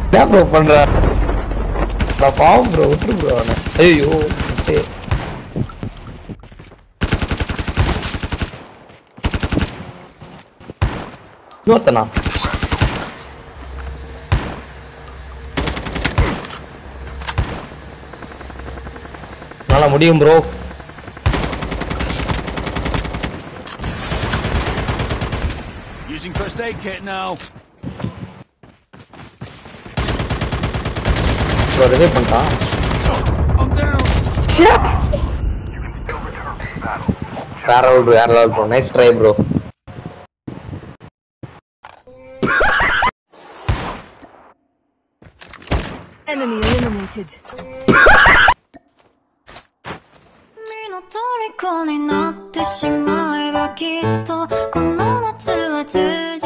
என்ன ப்ரோ பண்ற நான் பாவம் ப்ரோ விட்டுரு ப்ரோ அவனை ஐயோ சரி இன்னொருத்தனா என்னால முடியும் bro Using first aid kit now. Bro revive பண்ணிட்டான் I'm down. வேற லெவல் ப்ரோ வேற level bro nice try bro Enemy eliminated. 君の虜になってしまえばきっとこの夏は充実